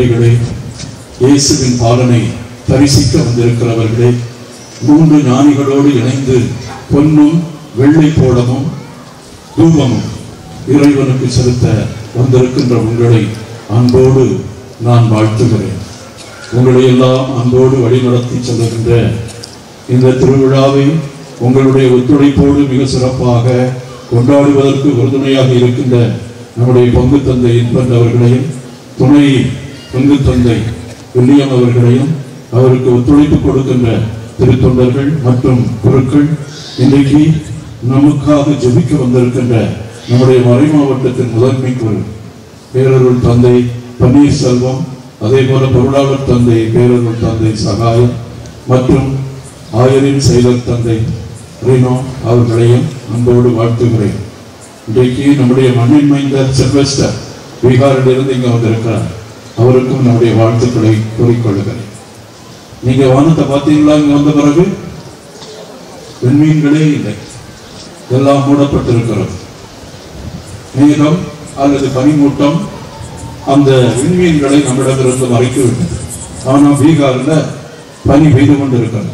பிள்ளைகளே இயேசுவின் பாலனை தரிசிக்க வந்திருக்கிறவர்களே மூன்று ஞானிகளோடு இணைந்து பொன்னும் வெள்ளை போடவும் தூபமும் இறைவனுக்கு செலுத்த வந்திருக்கின்ற உங்களை அன்போடு நான் வாழ்த்துகிறேன் உங்களை எல்லாம் அன்போடு வழிநடத்தி செல்லுகின்ற இந்த திருவிழாவை உங்களுடைய ஒத்துழைப்போடு மிக சிறப்பாக கொண்டாடுவதற்கு உறுதுணையாக இருக்கின்ற நம்முடைய பங்கு தந்தை இன்பன் அவர்களையும் துணை பங்கு தந்தை வில்லியம் அவர்களையும் அவருக்கு ஒத்துழைப்பு கொடுக்கின்ற திருத்தொண்டர்கள் மற்றும் குருக்கள் இன்றைக்கு நமக்காக ஜெபிக்க வந்திருக்கின்ற நம்முடைய மறை மாவட்டத்தின் முதன்மை குரு பேரருள் தந்தை பன்னீர்செல்வம் அதே போல பொருளாளர் தந்தை பேரருள் தந்தை சகாயம் மற்றும் ஆயரின் செயலர் தந்தை ரீனோ அவர்களையும் அன்போடு வாழ்த்துகிறேன் இன்றைக்கு நம்முடைய மண்ணின் மைந்தர் செல்வஸ்டர் பீகாரில் இருந்து இங்க வந்திருக்கிறார் அவருக்கும் நம்முடைய வாழ்த்துக்களை கூறிக்கொள்கிறேன் நீங்க வானத்தை பார்த்தீங்களா இங்க வந்த பிறகு விண்மீன்களே இல்லை எல்லாம் மூடப்பட்டிருக்கிறது மேகம் அல்லது பனிமூட்டம் அந்த விண்மீன்களை நம்மிடமிருந்து மறைத்துவிட்டது ஆனா பீகார்ல பனி பெய்து கொண்டிருக்கிறது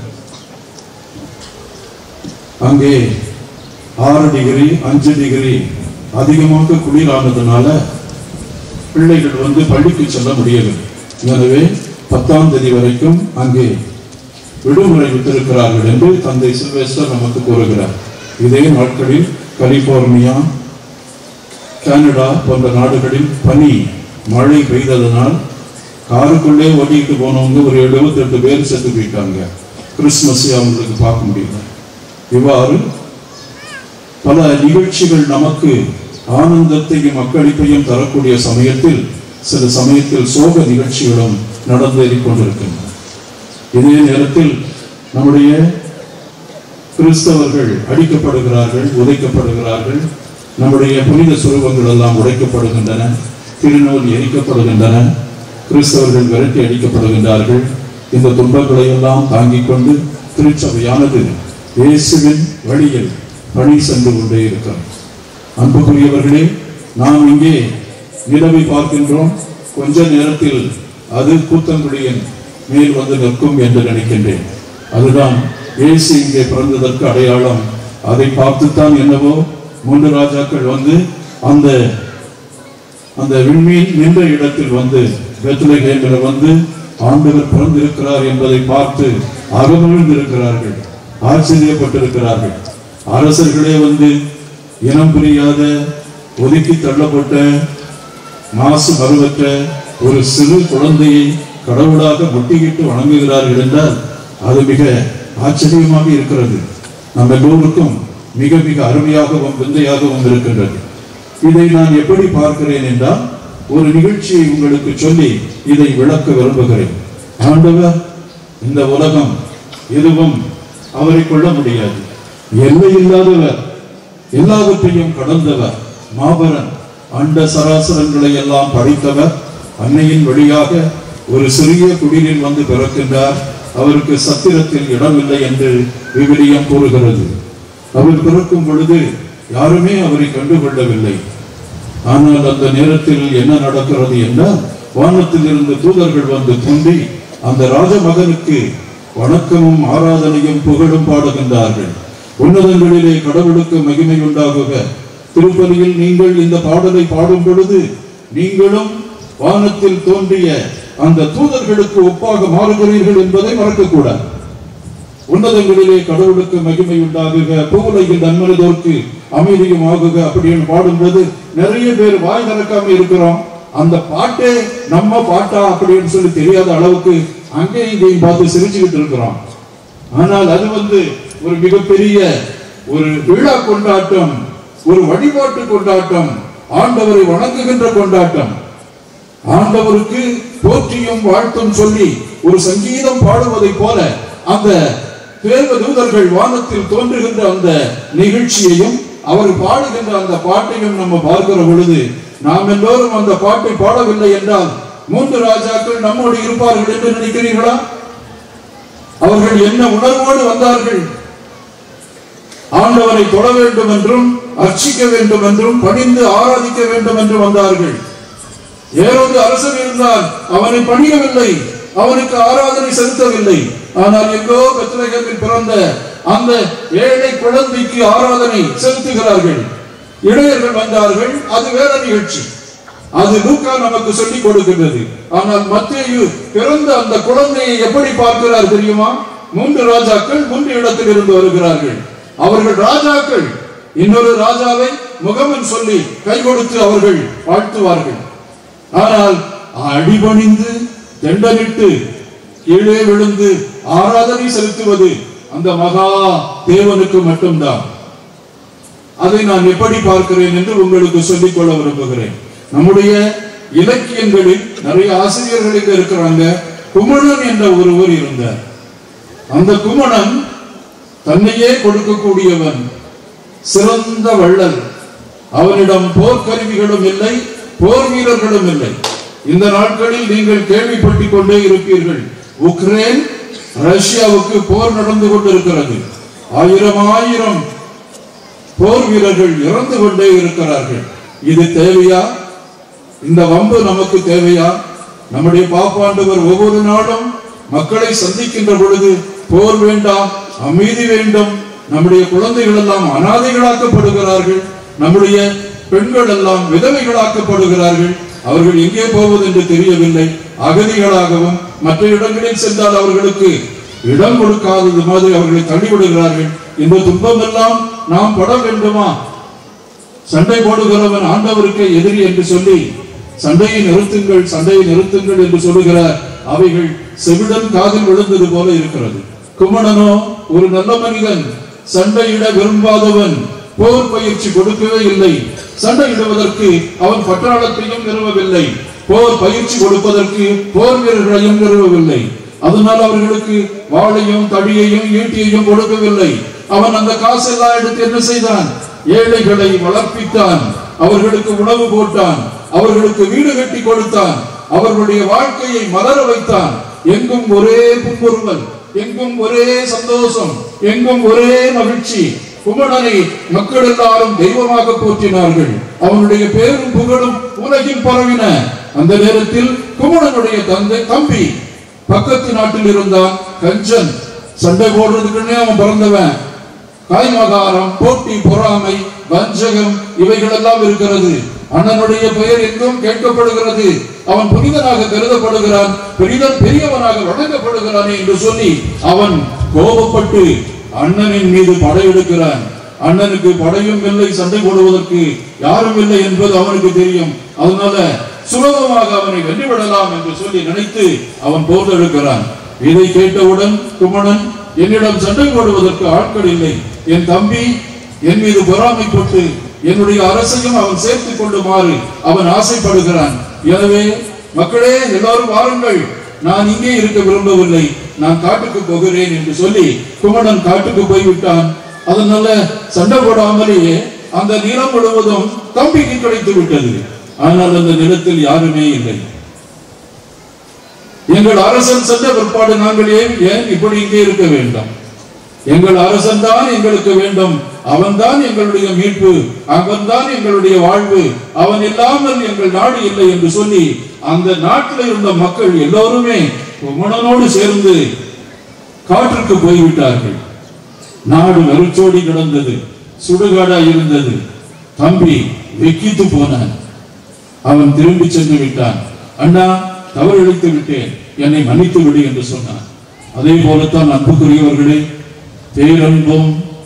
அங்கே ஆறு டிகிரி அஞ்சு டிகிரி அதிகமாக குளிரானதுனால பிள்ளைகள் வந்து பள்ளிக்கு செல்ல முடியவில்லை எனவே பத்தாம் தேதி வரைக்கும் அங்கே விடுமுறை விட்டிருக்கிறார்கள் என்று தந்தை சில்வேஸ்டர் நமக்கு கூறுகிறார் இதே நாட்களில் கலிபோர்னியா கனடா போன்ற நாடுகளில் பனி மழை பெய்ததனால் காருக்குள்ளே ஓட்டிட்டு போனவங்க ஒரு 78 பேர் செத்து போயிட்டாங்க கிறிஸ்துமஸ் அவங்களுக்கு பார்க்க முடியல இவ்வாறு பல நிகழ்ச்சிகள் நமக்கு ஆனந்தத்தையும் அக்களிப்பையும் தரக்கூடிய சமயத்தில் சில சமயத்தில் சோக நிகழ்ச்சிகளும் நடந்தேறிக் கொண்டிருக்கின்றன இதே நேரத்தில் நம்முடைய கிறிஸ்தவர்கள் அடிக்கப்படுகிறார்கள் உதைக்கப்படுகிறார்கள் நம்முடைய புனித சுரூபங்கள் எல்லாம் உடைக்கப்படுகின்றன திருநூல் எரிக்கப்படுகின்றன கிறிஸ்தவர்கள் விரட்டி அடிக்கப்படுகின்றார்கள் இந்த துன்பங்களை எல்லாம் தாங்கிக் கொண்டு திருச்சபையானது இயேசுவின் வழியில் பணி சென்று கொண்டே இருக்கிறோம் அன்புக்குரியவர்களே நாம் இங்கே நிலவை பார்க்கின்றோம் கொஞ்ச நேரத்தில் அது கூத்தங்குடியின் மேல் வந்து நிற்கும் என்று நினைக்கின்றேன் அதுதான் இயேசு இங்கே பிறந்ததற்கு அடையாளம் அதை பார்த்துத்தான் என்னவோ மூன்று ராஜாக்கள் வந்து அந்த அந்த விண்மீன் நின்ற இடத்தில் வந்து பெத்லகேமில் வந்து ஆண்டவர் பிறந்திருக்கிறார் என்பதை பார்த்து அகமகிழ்ந்திருக்கிறார்கள் ஆச்சரியப்பட்டிருக்கிறார்கள் அரசர்களே வந்து இனம் புரியாத ஒதுக்கி தள்ளப்பட்ட மாசு மறுவற்ற ஒரு சிறு குழந்தையை கடவுளாக முட்டிக்கிட்டு வணங்குகிறார்கள் என்றால் அது மிக ஆச்சரியமாக இருக்கிறது நம்ம எல்லோருக்கும் மிக மிக அருமையாகவும் விந்தையாகவும் இருக்கின்றது இதை நான் எப்படி பார்க்கிறேன் என்றால் ஒரு நிகழ்ச்சியை உங்களுக்கு சொல்லி இதை விளக்க விரும்புகிறேன் ஆண்டவர் இந்த உலகம் எதுவும் அவரை கொள்ள முடியாது எல்லை இல்லாதவர் எல்லாவற்றையும் கடந்தவர் மாபரன் அண்ட சராசரங்களை எல்லாம் படைத்தவர் அன்னையின் வழியாக ஒரு சிறிய குடிலில் வந்து பிறக்கின்றார் அவருக்கு சத்திரத்தில் இடமில்லை என்று விவிலியம் கூறுகிறது அவர் பிறக்கும் பொழுது யாருமே அவரை கண்டுகொள்ளவில்லை ஆனால் அந்த நேரத்தில் என்ன நடக்கிறது என்றால் வானத்தில் இருந்து தூதர்கள் வந்து தோன்றி அந்த ராஜமகனுக்கு வணக்கமும் ஆராதனையும் புகழும் பாடுகின்றார்கள் உன்னதங்களிலே கடவுளுக்கு மகிமை உண்டாகுக திருப்பலியில் நீங்கள் இந்த பாடலை பாடும் பொழுது நீங்களும் வானத்தில் தோன்றிய அந்த தூதர்களுக்கு ஒப்பாக மாறுகிறீர்கள் என்பதை மறக்கக்கூடாது உன்னதங்களிலே கடவுளுக்கு மகிமை உண்டாகுக பூவுலகில் நன்மனதோர்க்கு அமைதியும் ஆகுக அப்படின்னு பாடும்போது நிறைய பேர் வாய் திறக்காம இருக்கிறோம் அந்த பாட்டே நம்ம பாட்டா அப்படின்னு சொல்லி தெரியாத அளவுக்கு அங்கேயும் இங்கேயும் பார்த்து சிரிச்சுக்கிட்டு இருக்கிறோம் ஆனால் அது வந்து ஒரு மிகப்பெரிய ஒரு விழா கொண்டாட்டம் ஒரு வழிபாட்டு கொண்டாட்டம் ஆண்டவரை வணங்குகின்ற கொண்டாட்டம் ஆண்டவருக்கு போற்றியும் வாழ்த்தும் சொல்லி ஒரு சங்கீதம் பாடுவதைப் போல அந்த தேர்வு தூதர்கள் வானத்தில் தோன்றுகின்ற அந்த நிகழ்ச்சியையும் அவர் பாடுகின்ற அந்த பாட்டையும் நம்ம பார்க்கிற பொழுது நாம் எல்லோரும் அந்த பாட்டை பாடவில்லை என்றால் மூன்று ராஜாக்கள் நம்மோடு இருப்பார்கள் என்று நினைக்கிறீர்களா அவர்கள் என்ன உணர்வோடு வந்தார்கள் ஆண்டவரை தொட வேண்டும் என்றும் அர்ச்சிக்க வேண்டும் என்றும் பணிந்து ஆராதிக்க வேண்டும் என்று வந்தார்கள் ஏரோது அரசன் இருந்தால் அவனை பணியவில்லை அவனுக்கு ஆராதனை செலுத்தவில்லை ஆனால் எங்கோ பெத்லகேமில் பிறந்த அந்த ஏழை குழந்தைக்கு ஆராதனை செலுத்துகிறார்கள் இடையர்கள் வந்தார்கள் அது வேற நிகழ்ச்சி அது லூக்கா நமக்கு சொல்லிக் கொடுக்கிறது ஆனால் மத்தேயு பிறந்த அந்த குழந்தையை எப்படி பார்க்கிறார் தெரியுமா மூன்று ராஜாக்கள் மூன்று இடத்தில் இருந்து வருகிறார்கள் அவர்கள் ராஜாக்கள் இன்னொரு ராஜாவை முகமன் சொல்லி கை கொடுத்து அவர்கள் வாழ்த்துவார்கள் ஆனால் அடிபணிந்து தண்டனிட்டு கீழே விழுந்து ஆராதனை செலுத்துவது அந்த மகா தேவனுக்கு மட்டும்தான் அதை நான் எப்படி பார்க்கிறேன் என்று உங்களுக்கு சொல்லிக் கொள்ள விரும்புகிறேன் நம்முடைய இலக்கியங்களில் நிறைய ஆசிரியர்கள் இங்க இருக்கிறாங்க குமணன் என்ற ஒருவர் இருந்தார் அந்த குமணன் தன்னையே கொடுக்கக்கூடியவன் சிறந்த வள்ளல் அவனிடம் போர்க்கருவிகளும் இல்லை போர் வீரர்களும் இல்லை இந்த நாட்களில் நீங்கள் கேள்விப்பட்டுக் கொண்டே இருப்பீர்கள் உக்ரைன் ரஷ்யாவுக்கு போர் நடந்து கொண்டிருக்கிறது ஆயிரம் ஆயிரம் போர் வீரர்கள் இறந்து கொண்டே இருக்கிறார்கள் இது தேவையா இந்த வம்பு நமக்கு தேவையா நம்முடைய பாப்பாண்டவர் ஒவ்வொரு நாளும் மக்களை சந்திக்கின்ற பொழுது போர் வேண்டாம் அமைதி வேண்டும் நம்முடைய குழந்தைகள் எல்லாம் அனாதைகளாக்கப்படுகிறார்கள் நம்முடைய பெண்கள் எல்லாம் விதவைகளாக்கப்படுகிறார்கள் அவர்கள் எங்கே போவது என்று தெரியவில்லை அகதிகளாகவும் மற்ற இடங்களில் சென்றால் அவர்களுக்கு இடம் கொடுக்காதது மாதிரி அவர்களை தள்ளிவிடுகிறார்கள் இந்த துன்பம் எல்லாம் நாம் பட வேண்டுமா சண்டை போடுகிறவன் ஆண்டவருக்கு எதிரி என்று சொல்லி சண்டையை நிறுத்துங்கள் சண்டையை நிறுத்துங்கள் என்று சொல்லுகிறார் அவைகள் செவிடன் காதில் விழுந்தது போல இருக்கிறது குமணனோ ஒரு நல்ல மனிதன் சண்டையிட விரும்பாதவன் போர் பயிற்சி கொடுக்கவே இல்லை சண்டையிடுவதற்கு அவன் பட்டாளத்தையும் நிறுவவில்லை போர் பயிற்சி கொடுப்பதற்கு போர் வீரர்களையும் நிறுவவில்லை அதனால் அவர்களுக்கு வாளையும் தடியையும் ஈட்டியையும் கொடுக்கவில்லை அவன் அந்த காசெல்லாம் எடுத்து என்ன செய்தான் ஏழைகளை வளர்ப்பித்தான் அவர்களுக்கு உணவு போட்டான் அவர்களுக்கு வீடு கட்டி கொடுத்தான் அவர்களுடைய வாழ்க்கையை மலர வைத்தான் எங்கும் ஒரே புன்முறுவல் எங்கும் ஒரே சந்தோஷம் எங்கும் ஒரே மகிழ்ச்சி குமணனை மக்கள் எல்லாரும் தெய்வமாக போற்றினார்கள் அவனுடைய பேரும் புகழும் உலகில் பரவின அந்த நேரத்தில் குமணனுடைய தந்தை தம்பி பக்கத்து நாட்டில் இருந்தான் கஞ்சன் சண்டை போடுறதுக்குன்னே அவன் பிறந்தவன் காய்மகாரம் போட்டி பொறாமை வஞ்சகம் இவைகள் எல்லாம் இருக்கிறது அண்ணனுடைய பெயர் எங்கும் கேட்கப்படுகிறது அவன் புனிதனாக கருதப்படுகிறான் பெரிதன் பெரியவனாக வழங்கப்படுகிறானே என்று சொல்லி அவன் கோபப்பட்டு அண்ணனின் மீது படையெடுக்கிறான் அண்ணனுக்கு படையும் இல்லை சண்டை போடுவதற்கு யாரும் இல்லை என்பது அவனுக்கு தெரியும் அதனால சுலபமாக அவனை வென்றுவிடலாம் என்று சொல்லி நினைத்து அவன் போர்த்தெடுக்கிறான் இதை கேட்டவுடன் குமணன் என்னிடம் சண்டை போடுவதற்கு ஆட்கள் இல்லை என் தம்பி என் மீது பொறாமைப்பட்டு என்னுடைய அரசையும் அவன் சேர்த்துக் கொள்ளுமாறு அவன் ஆசைப்படுகிறான் எனவே மக்களே எல்லாரும் வாருங்கள் நான் இங்கே இருக்க விரும்பவில்லை நான் காட்டுக்கு போகிறேன் என்று சொல்லி குமணன் காட்டுக்கு போய்விட்டான் அதனால சண்டை போடாமலேயே அந்த நிலம் முழுவதும் தம்பிக்கு கிடைத்து விட்டது ஆனால் அந்த நிலத்தில் யாருமே இல்லை எங்கள் அரசன் சென்ற பிற்பாடு நாங்கள் ஏன் ஏன் இப்படி இங்கே இருக்க வேண்டாம் எங்கள் அரசன் தான் எங்களுக்கு வேண்டும் அவன்தான் எங்களுடைய மீட்பு அவன்தான் எங்களுடைய வாழ்வு அவன் இல்லாமல் எங்கள் நாடு இல்லை என்று சொல்லி அந்த நாட்டில் இருந்த மக்கள் எல்லோருமே குமணனோடு சேர்ந்து காற்றுக்கு போய்விட்டார்கள் நாடு வெறிச்சோடி கிடந்தது சுடுகாடா இருந்தது தம்பி வெக்கித்து போனான் அவன் திரும்பி சென்று விட்டான் அண்ணா தவறிழைத்து விட்டேன் என்னை மன்னித்து விடு என்று சொன்னான் அதே போலத்தான் அன்புக்குரியவர்களே பேரன்பும்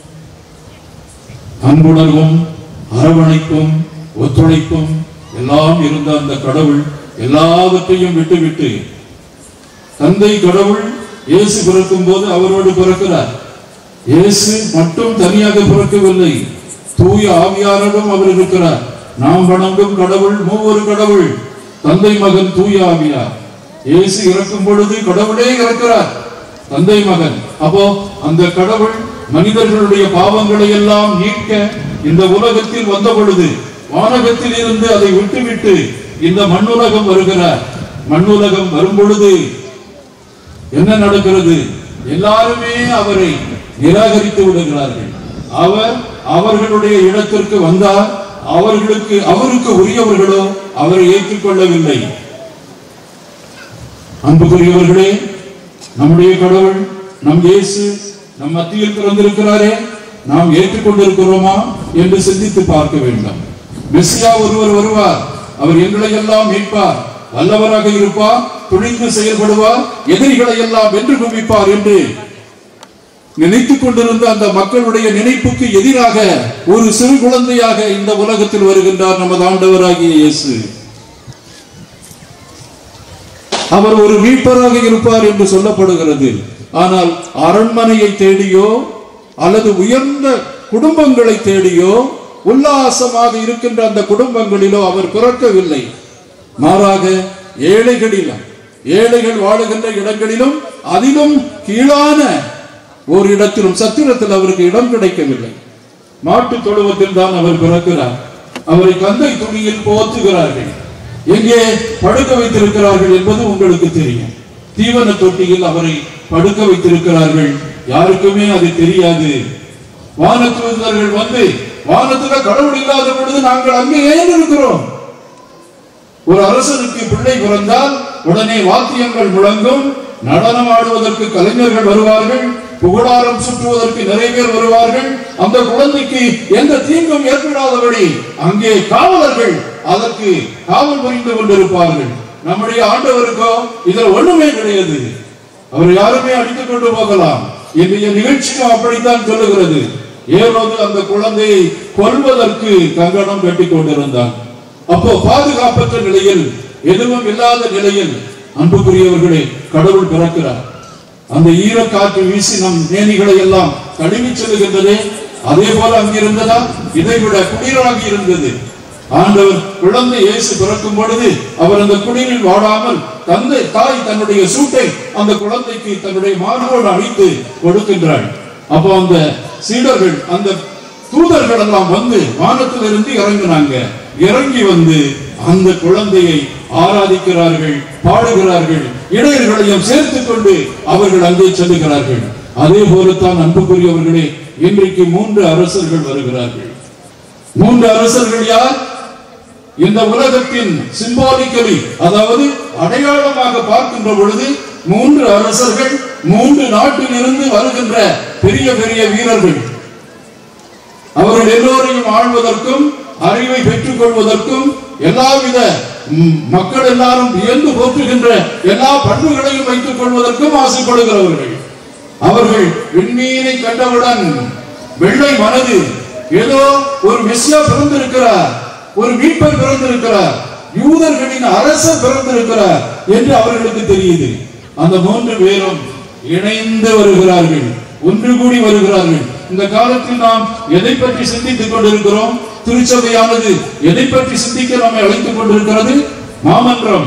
அன்புணர்வும் அரவணைப்பும் ஒத்துழைப்பும் எல்லாம் இருந்த அந்த கடவுள் எல்லாவற்றையும் விட்டுவிட்டு தந்தை கடவுள் இயேசு பிறக்கும் போது அவரோடு பிறக்கிறார் இயேசு மட்டும் தனியாக பிறக்கவில்லை தூய ஆவியாரோடும் அவர் இருக்கிறார் நாம் வணங்கும் கடவுள் மூவொரு கடவுள் தந்தை மகன் தூய ஆவியார் இயேசு இறக்கும் பொழுது கடவுளே இறக்கிறார் தந்தை மகன் அப்போ அந்த கடவுள் மனிதர்களுடைய பாவங்களை எல்லாம் நீக்க இந்த உலகத்தில் வந்த பொழுது வானகத்தில் இருந்து அதை விட்டுவிட்டு இந்த மண்ணுலகம் வருகிறார் மண்ணுலகம் வரும் பொழுது என்ன நடக்கிறது எல்லாருமே அவரை நிராகரித்து விடுகிறார்கள் அவர் அவர்களுடைய இடத்திற்கு வந்தார் அவர்களுக்கு அவருக்கு உரியவர்களோ அவரை ஏற்றுக்கொள்ளவில்லை அன்புக்குரியவர்களே நம்முடைய கடவுள் நம் இயேசு நம் மத்தியில் பிறந்திருக்கிறாரே நாம் ஏற்றுக்கொண்டிருக்கிறோமா என்று சிந்தித்து பார்க்க வேண்டும் மெஸ்ஸியா ஒருவர் வருவார் அவர் எங்களை எல்லாம் மீட்பார் வல்லவராக இருப்பார் துணிந்து செயல்படுவார் எதிரிகளை எல்லாம் வென்று குவிப்பார் என்று நினைத்துக் கொண்டிருந்த அந்த மக்களுடைய நினைப்புக்கு எதிராக ஒரு சிறு குழந்தையாக இந்த உலகத்தில் வருகின்றார் நமது ஆண்டவராகிய இயேசு அவர் ஒரு மீட்பராக இருப்பார் என்று சொல்லப்படுகிறது ஆனால் அரண்மனையை தேடியோ அல்லது உயர்ந்த குடும்பங்களை தேடியோ உல்லாசமாக இருக்கின்ற அந்த குடும்பங்களிலோ அவர் பிறக்கவில்லை மாறாக ஏழைகளிலும் ஏழைகள் வாழுகின்ற இடங்களிலும் அதிலும் கீழான ஒரு இடத்திலும் சத்திரத்தில் அவருக்கு இடம் கிடைக்கவில்லை மாட்டு தொழுவத்தில் தான் அவர் பிறக்கிறார் அவரை கந்தை துணியில் போத்துகிறார்கள் எங்கே படுக்க வைத்திருக்கிறார்கள் என்பது உங்களுக்கு தெரியும் தீவன தொட்டியில் அவரை படுக்க வைத்திருக்கிறார்கள் யாருக்குமே அது தெரியாது வானத்துவர்கள் வந்து வானத்துல கடவுள் இல்லாத பொழுது நாங்கள் அங்கே ஏன் இருக்கிறோம் ஒரு அரசனுக்கு பிள்ளை பிறந்தால் உடனே வாத்தியங்கள் முழங்கும் நடனம் ஆடுவதற்கு கலைஞர்கள் வருவார்கள் புகழாரம் சுற்றுவதற்கு நிறைய பேர் வருவார்கள் அந்த குழந்தைக்கு எந்த தீங்கும் ஏற்படாதபடி அங்கே காவலர்கள் அதற்கு காவல் புரிந்து கொண்டிருப்பார்கள் நம்முடைய ஆண்டவருக்கோ இதில் ஒண்ணுமே கிடையாது அவர் யாருமே அடித்துக் கொண்டு போகலாம் இன்றைய நிகழ்ச்சியும் அப்படித்தான் சொல்லுகிறது ஏரோது அந்த குழந்தையை கொல்வதற்கு கங்கணம் கட்டிக் கொண்டிருந்தான் அப்போ பாதுகாப்பற்ற நிலையில் எதுவும் இல்லாத நிலையில் அன்புக்குரியவர்களே கடவுள் பிறக்கிறார் அந்த ஈரக்காற்று வீசி நம் நேனிகளை எல்லாம் கழுவி செல்லுகின்றதே அதே போல அங்கிருந்ததா இதைவிட குளிராக இருந்தது ஆண்டவர் குழந்தை இயேசு பிறக்கும் பொழுது அவர் அந்த குளிரில் வாடாமல் தந்தை தாய் தன்னுடைய சூட்டை அந்த குழந்தைக்கு தன்னுடைய மார்போடு அழித்து கொடுக்கின்றாள் அப்போ அந்த சீடர்கள் அந்த தூதர்கள் எல்லாம் வந்து வானத்திலிருந்து இறங்கினாங்க இறங்கி வந்து அந்த குழந்தையை ஆராதிக்கிறார்கள் பாடுகிறார்கள் இடையர்களையும் சேர்த்துக் கொண்டு அவர்கள் அங்கே செல்லுகிறார்கள் அதே போலத்தான் அன்புக்குரியவர்களே இன்றைக்கு மூன்று அரசர்கள் வருகிறார்கள் மூன்று அரசர்கள் யார் இந்த உலகத்தின் சிம்பாலிக்கலி அதாவது அடையாளமாக பார்க்கின்ற பொழுது மூன்று அரசர்கள் மூன்று நாட்டில் இருந்து வருகின்ற பெரிய பெரிய வீரர்கள் அவர்கள் எல்லோரையும் ஆழ்வதற்கும் அறிவை பெற்றுக் கொள்வதற்கும் எல்லாவித ம், மக்கள் எல்லாரும் வியந்து போற்றுகின்ற எல்லா பண்புகளையும் வைத்துக் கொள்வதற்கும் ஆசைப்படுகிறவர்கள் அவர்கள் விண்மீனை கண்டவுடன் வெள்ளை மனது ஏதோ ஒரு மெஸ்ஸியா பிறந்திருக்கிறார் ஒரு மீட்பர் பிறந்திருக்கிறார் யூதர்களின் அரசர் பிறந்திருக்கிறார் என்று அவர்களுக்கு தெரியுது அந்த மூன்று பேரும் இணைந்து வருகிறார்கள் ஒன்று கூடி வருகிறார்கள் இந்த காலத்தில் நாம் எதை பற்றி சிந்தித்துக் கொண்டிருக்கிறோம் திருச்சபையானது எதை பற்றி சிந்திக்க நம்மை அழைத்துக் கொண்டிருக்கிறது மாமன்றம்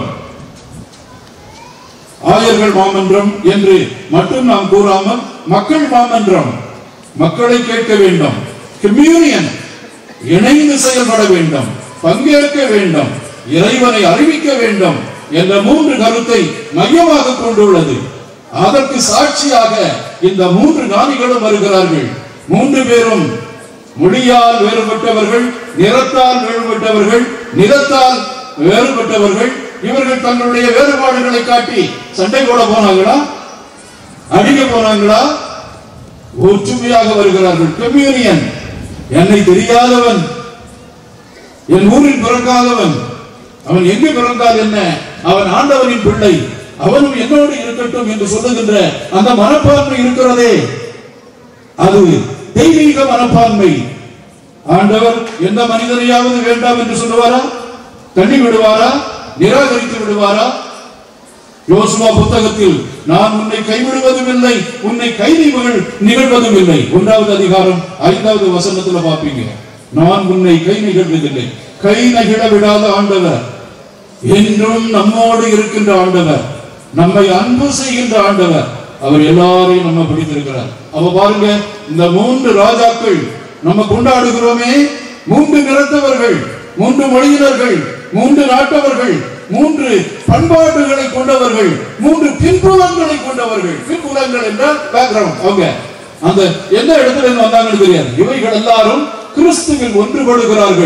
ஆயர்கள் மாமன்றம் என்று மட்டும் நாம் கூறாமல் மக்கள் மாமன்றம் மக்களை கேட்க வேண்டும் கம்யூனியன் இணைந்து செயல்பட வேண்டும் பங்கேற்க வேண்டும் இறைவனை அறிவிக்க வேண்டும் என்ற மூன்று கருத்தை மையமாக கொண்டுள்ளது அதற்கு சாட்சியாக இந்த மூன்று ஞானிகளும் வருகிறார்கள் மூன்று பேரும் மொழியால் வேறுபட்டவர்கள் நிறத்தால் வேறுபட்டவர்கள் நிறத்தால் வேறுபட்டவர்கள் இவர்கள் தங்களுடைய வேறுபாடுகளை காட்டி சண்டை போட போனாங்களா அடிக்க போனாங்களா ஒற்றுமையாக வருகிறார்கள் கம்யூனியன் என்னை தெரியாதவன் என் ஊரில் பிறக்காதவன் அவன் எங்கு பிறந்தால் என்ன அவன் ஆண்டவனின் பிள்ளை அவனும் என்னோடு இருக்கட்டும் என்று சொல்லுகின்ற அந்த மனப்பான்மை இருக்கிறதே அது தெய்வீக மனப்பான்மை ஆண்டவர் எந்த மனிதனையாவது வேண்டாம் என்று சொல்லுவாரா தள்ளி விடுவாரா நிராகரித்து விடுவாரா யோசுவா புத்தகத்தில் நான் உன்னை கைவிடுவதும் இல்லை உன்னை கைதி நிகழ்வதும் இல்லை ஒன்றாவது அதிகாரம் ஐந்தாவது வசனத்துல பாப்பீங்க நான் உன்னை கை நிகழ்வதில்லை கை நகிழ விடாத ஆண்டவர் என்றும் நம்மோடு இருக்கின்ற ஆண்டவர் நம்மை அன்பு செய்கின்ற ஆண்டவர் அவர் எல்லாரையும் நம்ம பிடித்திருக்கிறார் அவ பாருங்க இந்த மூன்று ராஜாக்கள் நம்ம கொண்டாடுகிறோமே மூன்று நிறத்தவர்கள் மூன்று மொழியினர்கள் மூன்று நாட்டவர்கள் மூன்று பண்பாடுகளை கொண்டவர்கள் மூன்று பின்புலங்களை கொண்டவர்கள் பின்புலங்கள் என்றால் பேக்ரவுண்ட் அவங்க அந்த எந்த இடத்துல இருந்து வந்தாங்கன்னு தெரியாது இவைகள் எல்லாரும் கிறிஸ்துவில் ஒன்றுபடுகிறார்கள்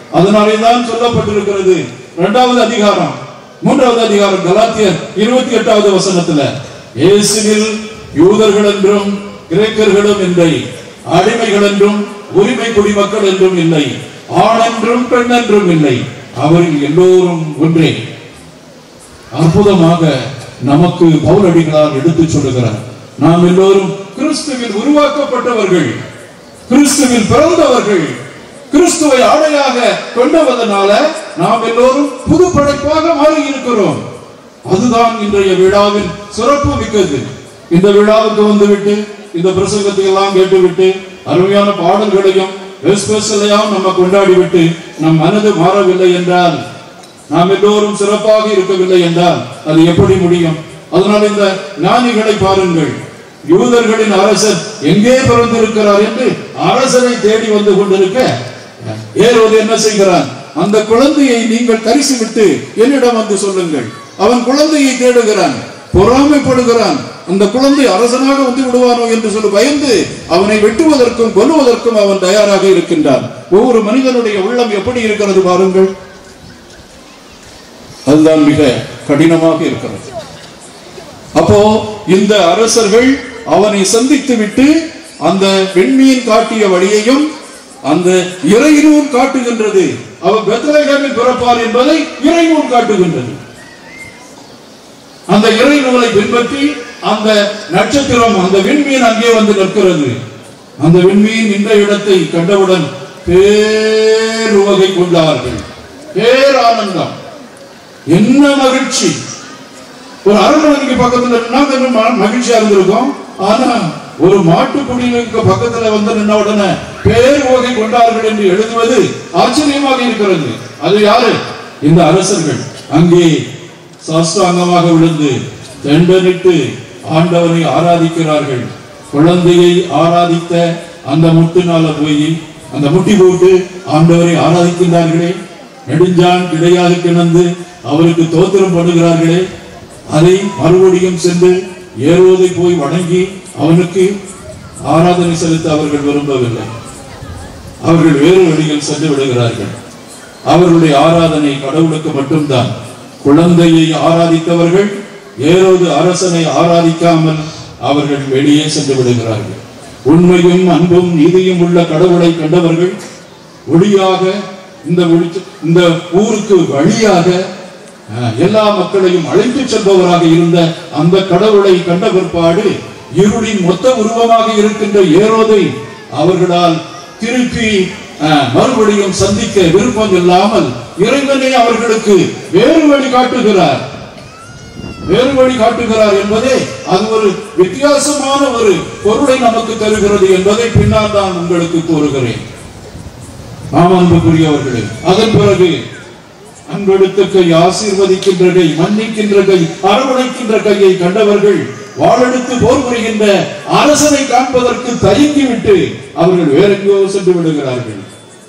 அதனாலே தான் சொல்லப்பட்டிருக்கிறது இரண்டாவது அதிகாரம் மூன்றாவது அதிகாரம் கலாத்தியர் இருபத்தி எட்டாவது வசனத்துல இயேசுவில் யூதர்கள் என்றும் கிரேக்கர்களும் இல்லை அடிமைகள் என்றும் உரிமை குடிமக்கள் என்றும் இல்லை ஆண் என்றும் பெண் என்றும் இல்லை அவர்கள் எல்லோரும் ஒன்றே அற்புதமாக நமக்கு பவுலடிகளால் எடுத்துச் சொல்லுகிறார் நாம் எல்லோரும் கிறிஸ்துவில் உருவாக்கப்பட்டவர்கள் கிறிஸ்துவில் பிறந்தவர்கள் கிறிஸ்துவை ஆடையாக கொண்டவதனால நாம் எல்லோரும் புது படைப்பாக மாறி இருக்கிறோம் அதுதான் இன்றைய விழாவின் சிறப்பு மிக்கது இந்த விழாவுக்கு வந்துவிட்டு இந்த பிரசங்கத்தை எல்லாம் கேட்டுவிட்டு அருமையான பாடல்களையும் வெஸ்பெஸ்லையும் நம்ம கொண்டாடி விட்டு நம் மனது மாறவில்லை என்றால் நாம் எல்லோரும் சிறப்பாக இருக்கவில்லை என்றால் அது எப்படி முடியும் அதனால் இந்த ஞானிகளை பாருங்கள் யூதர்களின் அரசர் எங்கே பிறந்திருக்கிறார் என்று அரசரை தேடி வந்து கொண்டிருக்க ஏரோது என்ன செய்கிறான் அந்த குழந்தையை நீங்கள் தரிசி விட்டு என்னிடம் வந்து சொல்லுங்கள் அவன் குழந்தையை தேடுகிறான் பொறாமைப்படுகிறான் அந்த குழந்தை அரசனாக வந்து விடுவானோ என்று சொல்லி பயந்து அவனை வெட்டுவதற்கும் கொல்லுவதற்கும் அவன் தயாராக இருக்கின்றான் ஒவ்வொரு மனிதனுடைய உள்ளம் எப்படி இருக்கிறது பாருங்கள் அதுதான் மிக கடினமாக இருக்கிறது அப்போ இந்த அரசர்கள் அவனை சந்தித்து விட்டு அந்த வெண்மீன் காட்டிய வழியையும் அந்த இறைநூல் காட்டுகின்றது அவர் பெத்லகேமில் பிறப்பார் என்பதை இறைநூல் காட்டுகின்றது அந்த இறைநூலை பின்பற்றி அந்த நட்சத்திரம் அந்த விண்மீன் அங்கே வந்து நிற்கிறது அந்த விண்மீன் இந்த இடத்தை கண்டவுடன் பேருவகை கொண்டார்கள் பேரானந்தம் என்ன மகிழ்ச்சி ஒரு அரண்மனைக்கு பக்கத்துல நின்னா கொஞ்சம் ம- மகிழ்ச்சியா இருந்திருக்கும் ஆனா ஒரு மாட்டு குடிலுக்கு பக்கத்துல வந்து நின்ன உடனே பேர் வகை கொண்டார்கள் என்று எழுதுவது ஆச்சரியமாக இருக்கிறது அது யாரு இந்த அரசர்கள் அங்கே சாஸ்தாங்கமாக விழுந்து தெண்டனிட்டு ஆண்டவனை ஆராதிக்கிறார்கள் குழந்தையை ஆராதித்த அந்த முட்டினால போய் அந்த முட்டி போட்டு ஆண்டவரை ஆராதிக்கின்றார்களே நெடுஞ்சான் கிடையாக கிணந்து அவருக்கு தோத்திரம் பண்ணுகிறார்களே அதை மறுபடியும் சென்று ஏறுவதை போய் வணங்கி அவனுக்கு ஆராதனை செலுத்த அவர்கள் விரும்பவில்லை அவர்கள் வேறு வழியில் சென்று விடுகிறார்கள் அவர்களுடைய ஆராதனை கடவுளுக்கு மட்டும்தான் குழந்தையை ஆராதித்தவர்கள் ஏரோது அரசனை ஆராதிக்காமல் அவர்கள் வெளியே சென்று விடுகிறார்கள் உண்மையும் அன்பும் நீதியும் உள்ள கடவுளை கண்டவர்கள் ஒளியாக இந்த ஒளி- இந்த ஊருக்கு வழியாக அஹ், எல்லா மக்களையும் அழைத்துச் செல்பவராக இருந்த அந்த கடவுளை கண்ட பிற்பாடு இருளின் மொத்த உருவமாக இருக்கின்ற ஏரோதை அவர்களால் திருப்பி அஹ், மறுபடியும் சந்திக்க விருப்பம் இல்லாமல் இறைவனே அவர்களுக்கு வேறு வழி காட்டுகிறார் வேறு வழி காட்டுகிறார் என்பதே அது ஒரு வித்தியாசமான ஒரு பொருளை நமக்கு தருகிறது என்பதை பின்னால் நான் உங்களுக்கு கூறுகிறேன் ஆம் அன்புக்குரியவர்களே அதன் பிறகு அன்பெடுத்த கை ஆசீர்வதிக்கின்ற கை மன்னிக்கின்ற கை அரவணைக்கின்ற கையை கண்டவர்கள் வாளெடுத்து போர் புரிகின்ற அரசனை காண்பதற்கு தயங்கிவிட்டு அவர்கள் வேறெங்கோ சென்று விடுகிறார்கள்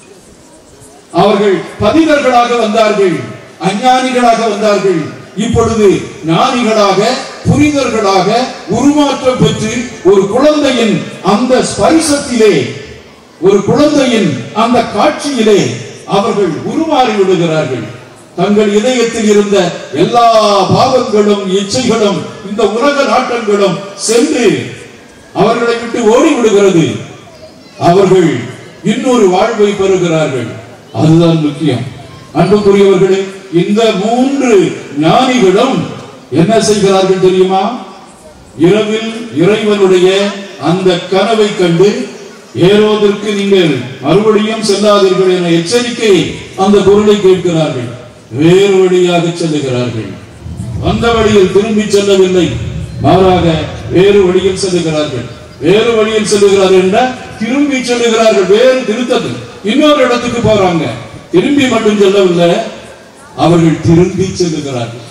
அவர்கள் பதினர்களாக வந்தார்கள் அஞ்ஞானிகளாக வந்தார்கள் இப்பொழுது ஞானிகளாக புனிதர்களாக உருமாற்றம் பெற்று ஒரு குழந்தையின் அந்த ஸ்பரிசத்திலே ஒரு குழந்தையின் அந்த காட்சியிலே அவர்கள் உருமாறி விடுகிறார்கள் தங்கள் இதயத்தில் இருந்த எல்லா பாவங்களும் இச்சைகளும் இந்த உலக நாட்டங்களும் சென்று அவர்களை விட்டு ஓடி விடுகிறது அவர்கள் இன்னொரு வாழ்வை பெறுகிறார்கள் அதுதான் முக்கியம் அன்புக்குரியவர்களே இந்த மூன்று ஞானிகளும் என்ன செய்கிறார்கள் தெரியுமா இரவில் இறைவனுடைய அந்த கனவை கண்டு ஏரோதற்கு நீங்கள் மறுபடியும் செல்லாதீர்கள் என எச்சரிக்கை அந்த பொருளை கேட்கிறார்கள் வேறு வழியாக செல்லுகிறார்கள் வந்த வழியில் திரும்பி செல்லவில்லை மாறாக வேறு வழியில் செல்லுகிறார்கள் வேறு வழியில் செல்லுகிறார்கள் என்ற திரும்பி செல்லுகிறார்கள் வேறு திருத்தத்தில் இன்னொரு இடத்துக்கு போறாங்க திரும்பி மட்டும் செல்லவில்லை அவர்கள் திரும்பி செல்லுகிறார்கள்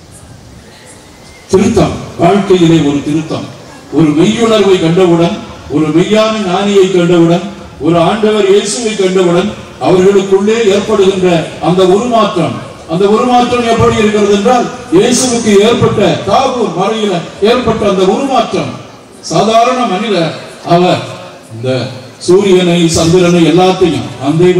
திருத்தம் வாழ்க்கையிலே ஒரு திருத்தம் ஒரு மெய்யுணர்வை கண்டவுடன் ஒரு மெய்யான ஞானியை கண்டவுடன் ஒரு ஆண்டவர் இயேசுவை கண்டவுடன் அவர்களுக்குள்ளே ஏற்படுகின்ற அந்த உருமாற்றம் அந்த உருமாற்றம் எப்படி இருக்கிறது என்றால் இயேசுவுக்கு ஏற்பட்ட தாபூர் மறையில ஏற்பட்ட அந்த உருமாற்றம் சாதாரண மனிதர் அவர் இந்த சூரியனை சந்திரனை எல்லாத்தையும் அதை விட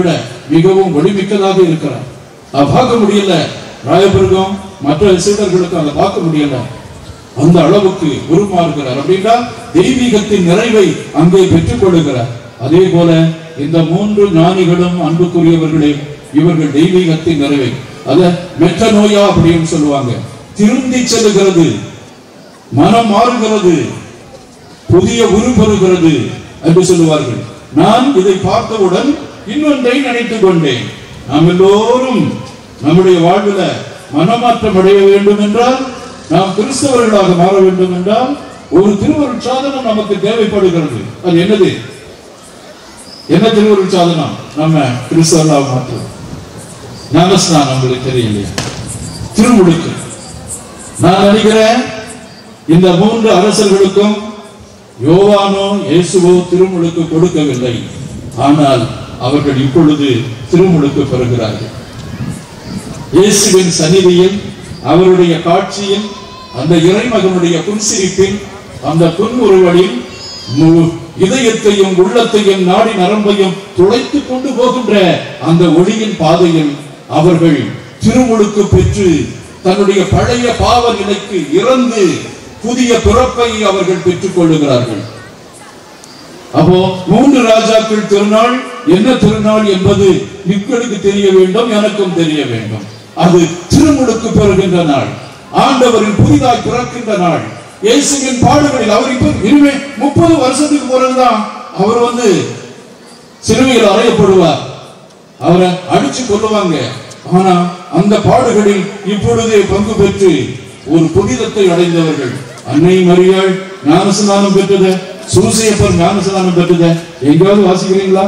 மிகவும் ஒளிமிக்கதாக இருக்கிறார் அதை பார்க்க முடியல ராயபுருகம் மற்ற சீடர்களுக்கு அதை பார்க்க முடியல அந்த அளவுக்கு உருமாறுகிறார் அப்படின்னா தெய்வீகத்தின் நிறைவை அங்கே பெற்றுக் கொள்ளுகிறார் அதே போல இந்த மூன்று ஞானிகளும் அன்புக்குரியவர்களே இவர்கள் தெய்வீகத்தின் நிறைவை அத மெட்ட நோயா அப்படின்னு சொல்லுவாங்க திருந்தி செல்லுகிறது மனம் மாறுகிறது புதிய உருப்பெறுகிறது என்று சொல்லுவார்கள் நான் இதை பார்த்தவுடன் இன்னொன்றை நினைத்துக் கொண்டேன் நாம் எல்லோரும் நம்முடைய வாழ்வில மனமாற்றம் அடைய வேண்டும் என்றால் நாம் கிறிஸ்தவர்களாக மாற வேண்டும் என்றால் ஒரு திருவருள் சாதனம் நமக்கு தேவைப்படுகிறது அது என்னது என்ன திருவருள் சாதனம் நம்ம கிறிஸ்தவர்களாக மாற்றுவோம் ஞானஸ்நானம் உங்களுக்கு தெரியலையா திருமுழுக்கு நான் நினைக்கிறேன் இந்த மூன்று அரசர்களுக்கும் யோவானோ இயேசுவோ திருமுழுக்கு கொடுக்கவில்லை ஆனால் அவர்கள் இப்பொழுது திருமுழுக்கு பெறுகிறார்கள் இயேசுவின் சந்நிதியில் அவருடைய காட்சியில் அந்த இறைமகனுடைய புன்சிரிப்பில் அந்த புன்முறுவலில் மு- இதயத்தையும் உள்ளத்தையும் நாடி நரம்பையும் துளைத்து கொண்டு போகின்ற அந்த ஒளியின் பாதையில் அவர்கள் திருமுழுக்கு பெற்று தன்னுடைய பழைய பாவ நிலைக்கு இறந்து புதிய பிறப்பை அவர்கள் பெற்றுக் கொள்ளுகிறார்கள் அப்போ மூன்று ராஜாக்கள் திருநாள் என்ன திருநாள் என்பது மக்களுக்கு தெரிய வேண்டும் எனக்கும் தெரிய வேண்டும் அது திருமுழுக்கு பெறுகின்ற நாள் ஆண்டவரின் புதிதாய் பிறக்கின்ற நாள் இயேசுவின் பாடுகளில் அவர் இப்ப இனிமே முப்பது வருஷத்துக்கு பிறகுதான் அவர் வந்து சிலுவையில் அறையப்படுவார் அவரை அடிச்சு கொள்ளுவாங்க ஆனா அந்த பாடுகளில் இப்பொழுதே பங்கு பெற்று ஒரு புனிதத்தை அடைந்தவர்கள் அன்னை மரியாள் ஞானஸ்நானம் பெற்றத சூசியப்பர் ஞானஸ்நானம் பெற்றத எங்கேயாவது வாசிக்கிறீங்களா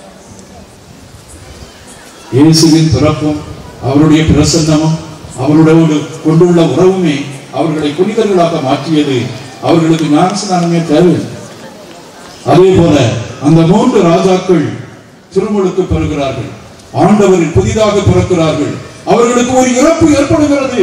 இயேசுவின் பிறப்பும் அவருடைய பிரசன்னமும் அவருடைய கொண்டுள்ள உறவுமே அவர்களை புனிதர்களாக மாற்றியது அவர்களுக்கு ஞானஸ்நானமே தேவையில்லை அதே போல அந்த மூன்று ராஜாக்கள் திருமுழுக்கு பெறுகிறார்கள் ஆண்டவரில் புதிதாக பிறக்கிறார்கள் அவர்களுக்கு ஒரு இறப்பு ஏற்படுகிறது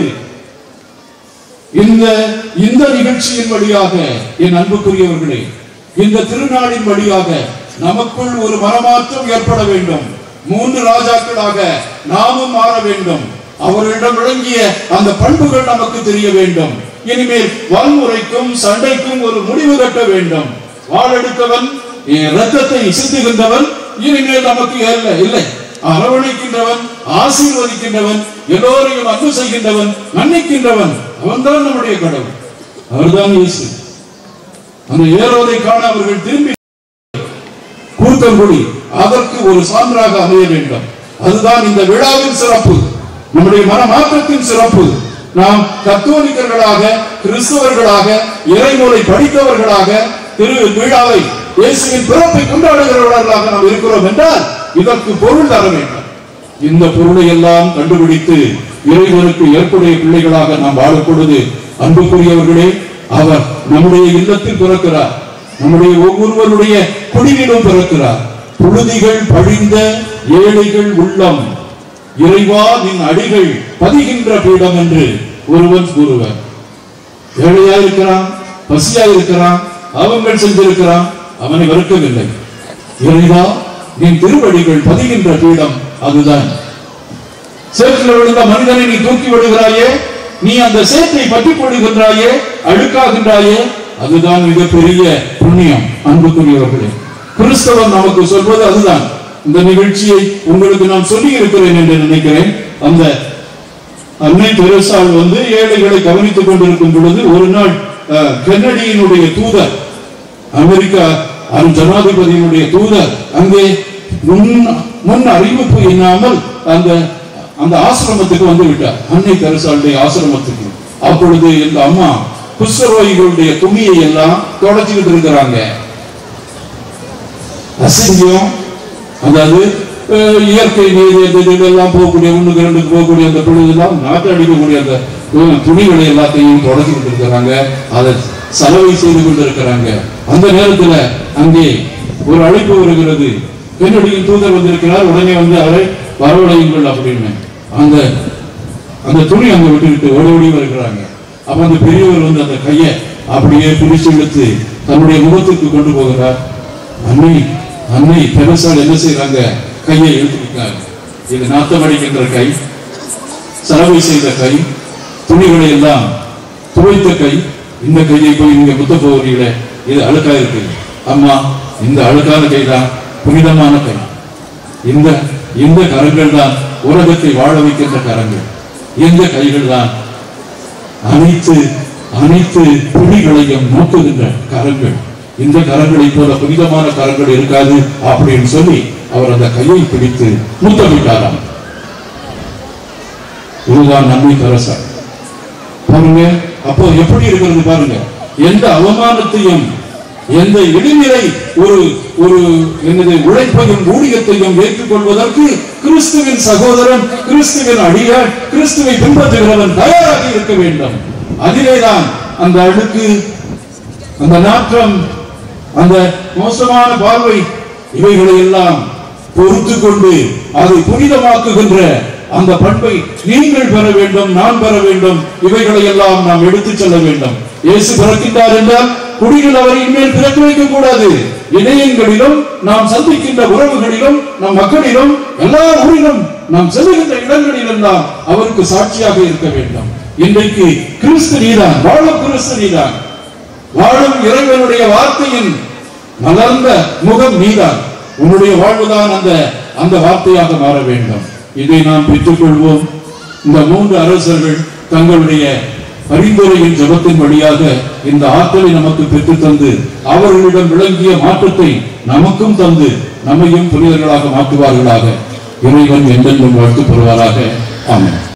இந்த இந்த நிகழ்ச்சியின் வழியாக என் அன்புக்குரியவர்களே இந்த திருநாளின் வழியாக நமக்குள் ஒரு மனமாற்றம் ஏற்பட வேண்டும் மூன்று ராஜாக்களாக நாமும் மாற வேண்டும் அவர்களிடம் விளங்கிய அந்த பண்புகள் நமக்கு தெரிய வேண்டும் இனிமேல் வன்முறைக்கும் சண்டைக்கும் ஒரு முடிவு கட்ட வேண்டும் வாழெடுத்தவன் என் ரத்தத்தை சிந்துகின்றவன் இனிமேல் நமக்கு அல்ல இல்லை அரவணைக்கின்றவன் ஆசீர்வதிக்கின்றவன் எல்லோரையும் அன்பு செய்கின்றவன் மன்னிக்கின்றவன் அவன்தான் நம்முடைய கடவுள் அவர்தான் இயேசு அந்த ஏரோதை காண அவர்கள் திரும்பி கூர்க்கங்குடி அதற்கு ஒரு சான்றாக அமைய வேண்டும் அதுதான் இந்த விழாவின் சிறப்பு நம்முடைய மனமாற்றத்தின் சிறப்பு நாம் கத்தோலிக்கர்களாக கிறிஸ்தவர்களாக இறைநூலை படித்தவர்களாக திரு விழாவை இயேசுவின் பிறப்பை கொண்டாடுகிறவர்களாக நாம் இருக்கிறோம் என்றால் இதற்கு பொருள் தர வேண்டும் இந்த பொருளை எல்லாம் கண்டுபிடித்து இறைவனுக்கு ஏற்புடைய பிள்ளைகளாக நாம் வாழப்பொழுது அன்புக்குரியவர்களே அவர் நம்முடைய இல்லத்தில் பிறக்கிறார் நம்முடைய ஒவ்வொருவருடைய குடியிலும் பிறக்கிறார் புழுதிகள் பழிந்த ஏழைகள் உள்ளம் இறைவா நின் அடிகள் பதிகின்ற பீடம் என்று ஒருவன் கூறுவர் ஏழையா இருக்கிறான் பசியா இருக்கிறான் அவங்கள் செஞ்சிருக்கிறான் அவனை வெறுக்கவில்லை இறைவா நின் திருவடிகள் பதிகின்ற பீடம் அதுதான் சேற்றில் விழுந்த மனிதனை நீ தூக்கி விடுகிறாயே நீ அந்த சேற்றை பற்றி போடுகின்றாயே அழுக்காகின்றாயே அதுதான் மிகப்பெரிய புண்ணியம் அன்புக்குரியவர்களே கிறிஸ்தவன் நமக்கு சொல்வது அதுதான் இந்த நிகழ்ச்சியை உங்களுக்கு நான் சொல்லி இருக்கிறேன் என்று நினைக்கிறேன் அந்த அன்னை தெரசால் வந்து ஏழைகளை கவனித்துக் கொண்டிருக்கும் பொழுது ஒரு நாள் அஹ், கென்னடியினுடைய தூதர் அமெரிக்கா அரு ஜனாதிபதியினுடைய தூதர் அங்கே முன் முன் அறிவிப்பு இல்லாமல் அந்த அந்த ஆசிரமத்துக்கு வந்து விட்டார் அன்னை தெரசாளுடைய ஆசிரமத்துக்கு அப்பொழுது இந்த அம்மா குஷ்டரோகிகளுடைய துணியை எல்லாம் தொடச்சிக்கிட்டு இருக்கிறாங்க அசிங்கம் அதாவது அஹ், இயற்கை நீதி அந்த இதெல்லாம் போகக்கூடிய ஒண்ணுக்கு ரெண்டுக்கு போகக்கூடிய அந்த பொழுதெல்லாம் நாட்டு அடிக்கக்கூடிய அந்த அஹ், துணிகளை எல்லாத்தையும் தொடச்சிக்கிட்டு இருக்கிறாங்க அதை சலவை செய்து கொண்டிருக்கிறாங்க அந்த நேரத்துல அங்கே ஒரு அழைப்பு வருகிறது பெண்ணுடைய தூதர் வந்திருக்கிறார் உடனே வந்து அவரை வரவழையுங்கள் அப்படின்னு அந்த அந்த துணி அங்க விட்டுவிட்டு ஓடி ஓடி வருகிறாங்க அப்ப அந்த பெரியவர் வந்து அந்த கையை அப்படியே பிடிச்சு இழுத்து தன்னுடைய முகத்துக்கு கொண்டு போகிறார் அன்னை அன்னை பெருசால் என்ன செய்றாங்க கையை இழுத்துக்கிட்டாங்க இது நாத்தமடிக்கின்ற கை சலவை செய்த கை துணிகளை எல்லாம் துவைத்த கை இந்த கையை போய் நீங்க முத்த போகிறீங்களே இது அழுக்கா இருக்கு அம்மா இந்த அழுக்கான கை தான் புனிதமான கை இந்த இந்த கரங்கள் தான் உலகத்தை வாழ வைக்கின்ற கரங்கள் இந்த கைகள் தான் அனைத்து அனைத்து புலிகளையும் நோக்குகின்ற கரங்கள் இந்த கரங்களை போல புனிதமான கரங்கள் இருக்காது அப்படின்னு சொல்லி அவர் அந்த கையை பிடித்து முத்தமிட்டாராம் இதுதான் நன்மை கரசர் பாருங்க அப்போ எப்படி இருக்கிறது பாருங்க எந்த அவமானத்தையும் எந்த இடைநிலை ஒரு ஒரு என்னது உழைப்பையும் ஊழியத்தையும் ஏற்றுக்கொள்வதற்கு கிறிஸ்துவின் சகோதரன் கிறிஸ்துவின் அடியார் கிறிஸ்துவை பின்பற்றுகிறவன் தயாராக இருக்க வேண்டும் அதிலேதான் அந்த அழுக்கு அந்த நாற்றம் அந்த மோசமான பார்வை இவைகளை எல்லாம் பொறுத்து கொண்டு அதை புனிதமாக்குகின்ற அந்த பண்பை நீங்கள் பெற வேண்டும் நான் பெற வேண்டும் இவைகளை எல்லாம் நாம் எடுத்துச் செல்ல வேண்டும் இயேசு பிறக்கின்றார் என்றால் குடிகள் அவரை இனிமேல் பிறக்க வைக்க கூடாது இணையங்களிலும் நாம் சந்திக்கின்ற உறவுகளிலும் நம் மக்களிலும் எல்லா ஊரிலும் நாம் செல்லுகின்ற இடங்களிலும் தான் அவருக்கு சாட்சியாக இருக்க வேண்டும் இன்றைக்கு கிறிஸ்து நீதான் வாழும் கிறிஸ்து நீதான் வாழும் இறைவனுடைய வார்த்தையின் மலர்ந்த முகம் நீதான் உன்னுடைய வாழ்வுதான் அந்த அந்த வார்த்தையாக மாற வேண்டும் இதை நாம் பெற்றுக்கொள்வோம் இந்த மூன்று அரசர்கள் தங்களுடைய பரிந்துரையின் ஜபத்தின் வழியாக இந்த ஆற்றலை நமக்கு பெற்றுத் தந்து அவர்களிடம் விளங்கிய மாற்றத்தை நமக்கும் தந்து நம்மையும் புனிதர்களாக மாற்றுவார்களாக இறைவன் என்றென்றும் வாழ்த்து பெறுவாராக ஆமென்